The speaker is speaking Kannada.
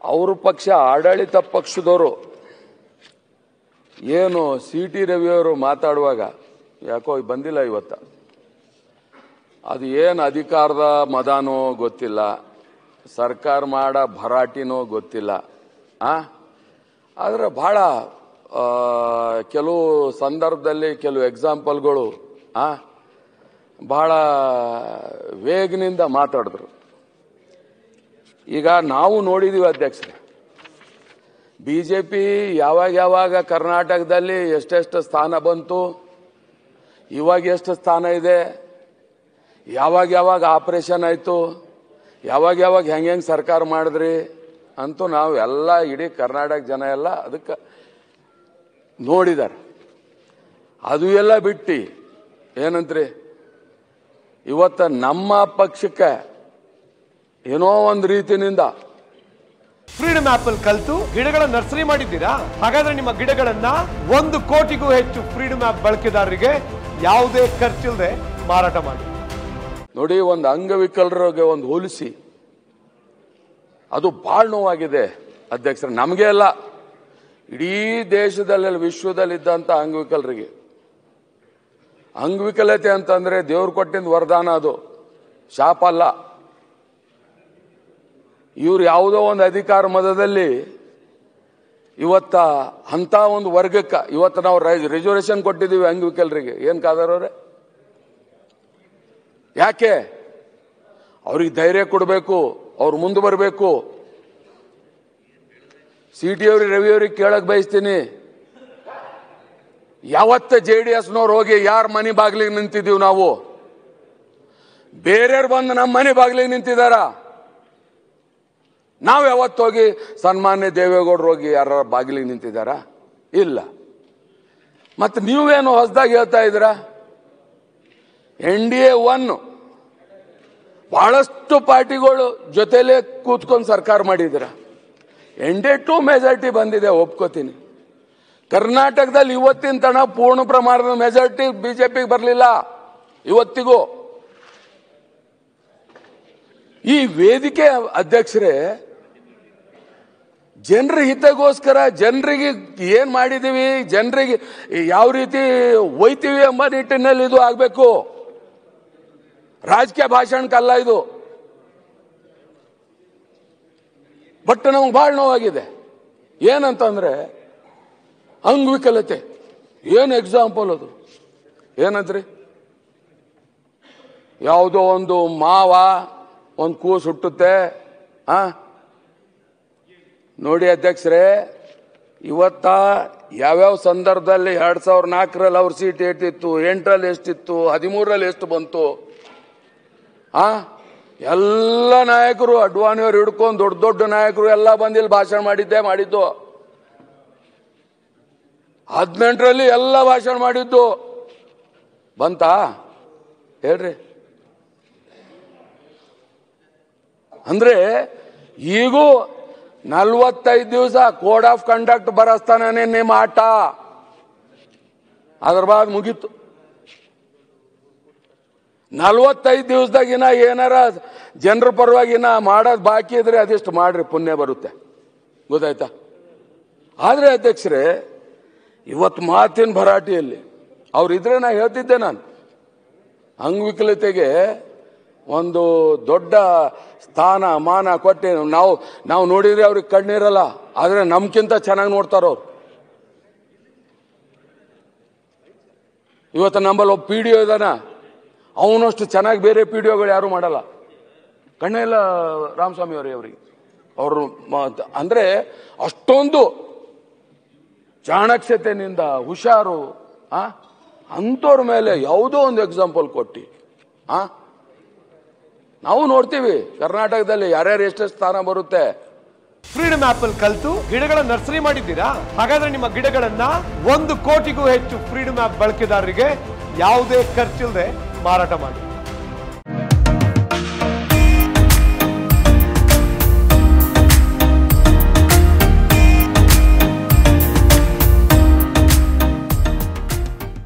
ಅವ್ರ ಪಕ್ಷ ಆಡಳಿತ ಪಕ್ಷದವರು ಏನು ಸಿ ಟಿ ರವಿಯವರು ಮಾತಾಡುವಾಗ ಯಾಕೋ ಬಂದಿಲ್ಲ ಇವತ್ತ ಅದು ಏನು ಅಧಿಕಾರದ ಮದಾನೋ ಗೊತ್ತಿಲ್ಲ ಸರ್ಕಾರ ಮಾಡ ಭರಾಟಿನೋ ಗೊತ್ತಿಲ್ಲ ಆ ಆದರೆ ಭಾಳ ಆ, ಕೆಲವು ಸಂದರ್ಭದಲ್ಲಿ ಕೆಲವು ಎಕ್ಸಾಂಪಲ್ಗಳು ಆ ಭಾಳ ವೇಗನಿಂದ ಮಾತಾಡಿದ್ರು ಈಗ ನಾವು ನೋಡಿದೀವಿ ಅಧ್ಯಕ್ಷರೇ ಬಿ ಜೆ ಪಿ ಯಾವಾಗ ಯಾವಾಗ ಕರ್ನಾಟಕದಲ್ಲಿ ಎಷ್ಟೆಷ್ಟು ಸ್ಥಾನ ಬಂತು ಇವಾಗ ಎಷ್ಟು ಸ್ಥಾನ ಇದೆ ಯಾವಾಗ ಯಾವಾಗ ಆಪರೇಷನ್ ಆಯಿತು ಯಾವಾಗ ಯಾವಾಗ ಹೆಂಗೆ ಹೆಂಗೆ ಸರ್ಕಾರ ಮಾಡಿದ್ರಿ ಅಂತೂ ನಾವು ಎಲ್ಲ ಇಡೀ ಕರ್ನಾಟಕ ಜನ ಎಲ್ಲ ಅದಕ್ಕೆ ನೋಡಿದ್ದಾರೆ ಅದು ಎಲ್ಲ ಬಿಟ್ಟು ಏನಂತ್ರಿ ಇವತ್ತು ನಮ್ಮ ಪಕ್ಷಕ್ಕೆ ಏನೋ ಒಂದು ರೀತಿನಿಂದ ಫ್ರೀಡಮ್ ಆಪ್ ಅಲ್ಲಿ ಕಲ್ತು ಗಿಡಗಳ ನರ್ಸರಿ ಮಾಡಿದ್ದೀರಾ ಹಾಗಾದ್ರೆ ನಿಮ್ಮ ಗಿಡಗಳನ್ನ ಒಂದು ಕೋಟಿಗೂ ಹೆಚ್ಚು ಫ್ರೀಡಮ್ ಆಪ್ ಬಳಕೆದಾರರಿಗೆ ಯಾವುದೇ ಖರ್ಚಿಲ್ಲದೆ ಮಾರಾಟ ಮಾಡಿ ನೋಡಿ ಒಂದು ಅಂಗವಿಕಲರಿಗೆ ಒಂದು ಹೋಲಿಸಿ ಅದು ಭಾಳ ನೋವಾಗಿದೆ ಅಧ್ಯಕ್ಷರ ನಮಗೆ ಅಲ್ಲ ಇಡೀ ದೇಶದಲ್ಲಿ ವಿಶ್ವದಲ್ಲಿದ್ದಂಥ ಅಂಗವಿಕಲರಿಗೆ ಅಂಗವಿಕಲತೆ ಅಂತಂದ್ರೆ ದೇವ್ರು ಕೊಟ್ಟಿದ್ದ ವರದಾನ ಅದು ಶಾಪ ಅಲ್ಲ ಇವ್ರು ಯಾವುದೋ ಒಂದು ಅಧಿಕಾರ ಮದದಲ್ಲಿ ಇವತ್ತ ಅಂತ ಒಂದು ವರ್ಗಕ್ಕೆ ಇವತ್ತು ನಾವು ರಿಸರ್ವೇಶನ್ ಕೊಟ್ಟಿದ್ದೀವಿ ಅಂಗವಿಕಲರಿಗೆ ಏನ್ ಕಾದಾರವ್ರೆ ಯಾಕೆ ಅವ್ರಿಗೆ ಧೈರ್ಯ ಕೊಡಬೇಕು ಅವ್ರು ಮುಂದೆ ಬರಬೇಕು ಸಿ ಟಿ ಅವ್ರಿಗೆ ರವಿ ಅವ್ರಿಗೆ ಕೇಳಕ್ ಬಯಸ್ತೀನಿ ಯಾವತ್ತ ಜೆ ಡಿ ಎಸ್ನವ್ರು ಹೋಗಿ ಯಾರ ಮನೆ ಬಾಗಿಲಿಗೆ ನಿಂತಿದ್ದೀವಿ ನಾವು ಬೇರೆಯವ್ರು ಬಂದು ನಮ್ಮ ಮನೆ ಬಾಗಿಲಿಗೆ ನಿಂತಿದಾರ ನಾವು ಯಾವತ್ತು ಹೋಗಿ ಸನ್ಮಾನ್ಯ ದೇವೇಗೌಡರು ಹೋಗಿ ಯಾರ ಬಾಗಿಲಿಗೆ ನಿಂತಿದ್ದಾರಾ ಇಲ್ಲ ಮತ್ತೆ ನೀವೇನು ಹೊಸದಾಗಿ ಹೇಳ್ತಾ ಇದ್ದೀರಾ ಎನ್ ಡಿ ಎ ಒನ್ ಬಹಳಷ್ಟು ಪಾರ್ಟಿಗಳು ಜೊತೆಲೇ ಕೂತ್ಕೊಂಡು ಸರ್ಕಾರ ಮಾಡಿದ್ದೀರ N D A to majority ಬಂದಿದೆ ಒಪ್ಕೋತೀನಿ ಕರ್ನಾಟಕದಲ್ಲಿ ಇವತ್ತಿನ ತನ ಪೂರ್ಣ ಪ್ರಮಾಣದ ಮೆಜಾರಿಟಿ ಬಿಜೆಪಿಗೆ ಬರಲಿಲ್ಲ ಇವತ್ತಿಗೂ ಈ ವೇದಿಕೆ ಅಧ್ಯಕ್ಷರೇ ಜನರ ಹಿತಗೋಸ್ಕರ ಜನರಿಗೆ ಏನ್ ಮಾಡಿದೀವಿ ಜನರಿಗೆ ಯಾವ ರೀತಿ ಒಯ್ತೀವಿ ಎಂಬ ನಿಟ್ಟಿನಲ್ಲಿ ಇದು ಆಗಬೇಕು ರಾಜಕೀಯ ಭಾಷಣಕ್ಕಲ್ಲ ಇದು ಬಟ್ ನಮ್ಗೆ ಭಾಳ ನೋವಾಗಿದೆ ಏನಂತಂದ್ರೆ ಅಂಗವಿಕಲತೆ ಏನು ಎಕ್ಸಾಂಪಲ್ ಅದು ಏನಂತ್ರಿ ಯಾವುದೋ ಒಂದು ಮಾವ ಒಂದು ಕೂಸು ಹುಟ್ಟುತ್ತೆ ಆ ನೋಡಿ ಅಧ್ಯಕ್ಷರೇ ಇವತ್ತ ಯಾವ್ಯಾವ ಸಂದರ್ಭದಲ್ಲಿ ಎರಡ್ ಸಾವಿರದ ನಾಲ್ಕರಲ್ಲಿ ಅವ್ರ ಸೀಟ್ ಎಷ್ಟಿತ್ತು ಎಂಟರಲ್ಲಿ ಎಷ್ಟಿತ್ತು ಹದಿಮೂರರಲ್ಲಿ ಎಷ್ಟು ಬಂತು ಆ ಎಲ್ಲ ನಾಯಕರು ಅಡ್ವಾಣಿಯವ್ರು ಹಿಡ್ಕೊಂಡು ದೊಡ್ಡ ದೊಡ್ಡ ನಾಯಕರು ಎಲ್ಲ ಬಂದಿಲ್ಲಿ ಭಾಷಣ ಮಾಡಿದ್ದೆ ಮಾಡಿದ್ದು ಹದಿನೆಂಟರಲ್ಲಿ ಎಲ್ಲ ಭಾಷಣ ಮಾಡಿದ್ದು ಬಂತಾ ಹೇಳ್ರಿ ಅಂದ್ರೆ ಈಗೂ ನಲ್ವತ್ತೈದು ದಿವಸ ಕೋಡ್ ಆಫ್ ಕಂಡಕ್ಟ್ ಬರಸ್ತಾನೆ ನಿಮ್ಮ ಆಟ ಅದ್ರ ಬಾದ್ ಮುಗೀತು ನಲ್ವತ್ತೈದು ದಿವಸದಾಗಿನ ಏನಾರ ಜನರ ಪರವಾಗಿನ ಮಾಡೋದು ಬಾಕಿ ಇದ್ರೆ ಅದಿಷ್ಟು ಮಾಡ್ರಿ ಪುಣ್ಯ ಬರುತ್ತೆ ಗೊತ್ತಾಯ್ತಾ ಆದ್ರೆ ಅಧ್ಯಕ್ಷರೇ ಇವತ್ತು ಮಾತಿನ ಭರಾಟೆಯಲ್ಲಿ ಅವ್ರಿದ್ರೆ ನಾ ಹೇಳ್ತಿದ್ದೆ ನಾನು ಅಂಗವಿಕಲತೆಗೆ ಒಂದು ದೊಡ್ಡ ಸ್ಥಾನ ಮಾನ ಕೊಟ್ಟೆ ನಾವು ನಾವು ನೋಡಿದ್ರೆ ಅವ್ರಿಗೆ ಕಣ್ಣಿರಲ್ಲ ಆದ್ರೆ ನಮ್ಗಿಂತ ಚೆನ್ನಾಗಿ ನೋಡ್ತಾರ ಅವ್ರು ಇವತ್ತು ನಮ್ಮಲ್ಲಿ ಒಬ್ಬ ಪಿ ಡಿ ಒ ಇದಾನ ಅವನಷ್ಟು ಚೆನ್ನಾಗಿ ಬೇರೆ ಪಿ ಡಿ ಒಗಳು ಯಾರು ಮಾಡಲ್ಲ ಕಣ್ಣೇ ಇಲ್ಲ ರಾಮಸ್ವಾಮಿ ಅವರೇ ಅವರಿಗೆ ಅವರು ಅಂದ್ರೆ ಅಷ್ಟೊಂದು ಚಾಣಕ್ಷತೆನಿಂದ ಹುಷಾರು ಆ ಅಂಥವ್ರ ಮೇಲೆ ಯಾವುದೋ ಒಂದು ಎಕ್ಸಾಂಪಲ್ ಕೊಟ್ಟು ಆ ನಾವು ನೋಡ್ತೀವಿ ಕರ್ನಾಟಕದಲ್ಲಿ ಯಾರ್ಯಾರು ಎಷ್ಟೆಷ್ಟು ಸ್ಥಾನ ಬರುತ್ತೆ ಫ್ರೀಡಮ್ ಆಪ್ ಅಲ್ಲಿ ಕಲ್ತು ಗಿಡಗಳ ನರ್ಸರಿ ಮಾಡಿದ್ದೀರಾ ಹಾಗಾದ್ರೆ ನಿಮ್ಮ ಗಿಡಗಳನ್ನ ಒಂದು ಕೋಟಿಗೂ ಹೆಚ್ಚು ಫ್ರೀಡಮ್ ಆಪ್ ಬಳಕೆದಾರರಿಗೆ ಯಾವುದೇ ಖರ್ಚಿಲ್ಲದೆ ಮಾರಾಟ ಮಾಡಿ